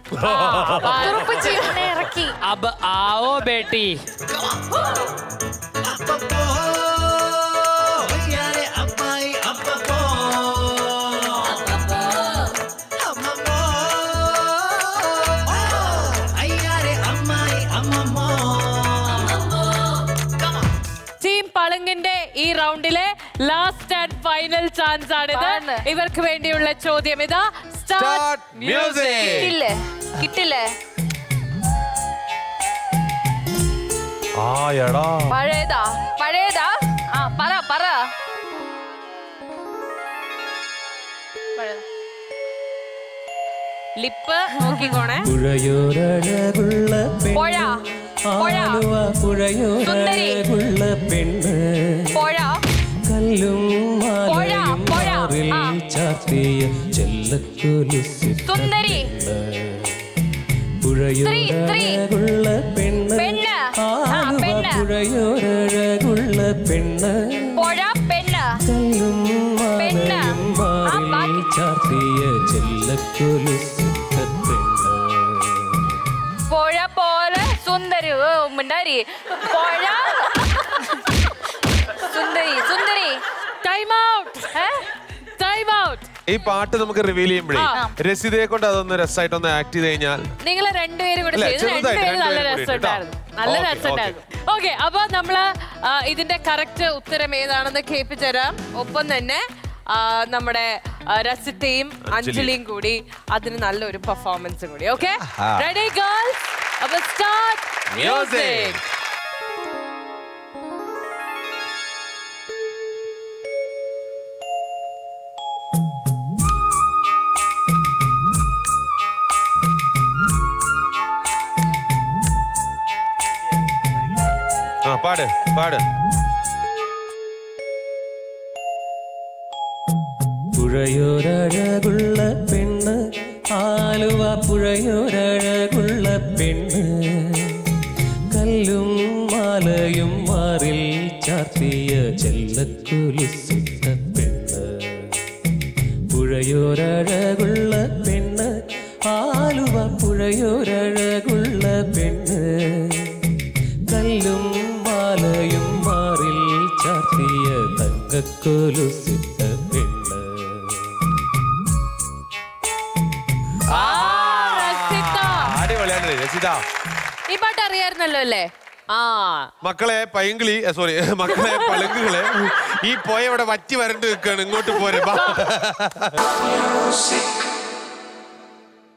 തുറപ്പിച്ച് ഇവനെ ഇറക്കി अब आओ बेटी ടീം പളുങ്കിന്റെ ഈ റൗണ്ടിലെ ലാസ്റ്റ് ആൻഡ് ഫൈനൽ ചാൻസ് ആണിത് ആണ്. ഇവർക്ക് വേണ്ടിയുള്ള ചോദ്യം ഇതാ Start സ്റ്റാർട്ട് music. കിട്ടില്ലേ കിട്ടില്ലേ ആ എടാ പഴയതാ പഴയതാ ആ പറ പറ ലിപ്പ് നോക്കിക്കോണേ പുഴയോരഴകുള്ള പുഴ പുഴ ആലുവ പുഴയോരഴകുള്ള പെണ്ണ് പുഴ കല്ലും പുഴ, മാലയും പുഴ, മാറിൽ ആ. ചാർത്തിയ ചെല്ലക്കൊലുസിട്ട സുന്ദരി പുഴയോരഴകുള്ള പെണ്ണ് പെണ്ണ്. ആ, ആലുവ പെണ്ണ്. പുഴയോരഴകുള്ള പെണ്ണ് പുഴ പെണ്ണ് കല്ലും പെണ്ണ്. മാലയും ആ, മാറിൽ ബാക്കി. ചാർത്തിയ ചെല്ലക്കൊലുസിട്ട പെണ്ണ് പുഴ പോലെ സുന്ദരി ഓ, മിണ്ടാരി പുഴ സുന്ദരി സുന്ദരി ടൈം ഔട്ട് ഏ? ടൈം ഔട്ട് ഈ പാട്ട് നമുക്ക് റിവീൽ ചെയ്യുമ്പോഴേ ആ. രസിതയെ കൊണ്ട് അതൊന്ന് രസമായിട്ട് ഒന്ന് ആക്ട് ചെയ്ത് കഴിഞ്ഞാൽ നിങ്ങൾ രണ്ടുപേരും കൂടെ ഇല്ല, ചെയ്ത് ചെറുതായിട്ട് രണ്ടുപേരും നല്ല രണ്ടുപേരും കൂടി രസമുണ്ടായിരുന്നു കേട്ടോ. നല്ല Okay, രസമുണ്ടായിരുന്നു ഓക്കെ അപ്പൊ നമ്മള് ആ, ഇതിന്റെ കറക്റ്റ് ഉത്തരം ഏതാണെന്ന് കേൾപ്പിച്ചു തരാം ഒപ്പം തന്നെ ആ, നമ്മുടെ ആ, രസിതയും അഞ്ജലിയും കൂടി അതിന് നല്ലൊരു പെർഫോമൻസും കൂടി ഓക്കെ ആഹാ. റെഡി ഗേൾസ് അപ്പൊ സ്റ്റാർട്ട് മ്യൂസിക് ആ പാട് പാട് പുഴയോരഴകുള്ള പെണ്ണ് ആലുവ പുഴയോരഴകുള്ള പെണ്ണ് കല്ലും മാലയും മാറിൽ ചാർത്തിയ ചെല്ലക്കുലുസിട്ട പെണ്ണ് പുഴയോരഴകുള്ള പെണ്ണ് ആലുവ പുഴയോരഴകുള്ള പെണ്ണ് കല്ലും മാലയും മാറിൽ ചാർത്തിയ തങ്കക്കൊലുസിട്ട പെണ്ണ് രസിത അടിപൊളിയാണ് രസിത ഈ പാട്ട് അറിയായിരുന്നല്ലോ അല്ലേ ആ മക്കളെ പൈങ്കിളി സോറി മക്കളെ പളുങ്കുകളെ ഈ പോയ ഇവിടെ വറ്റി വരണ്ട് നിൽക്കുകയാണ് ഇങ്ങോട്ട് പോരെ ബാ.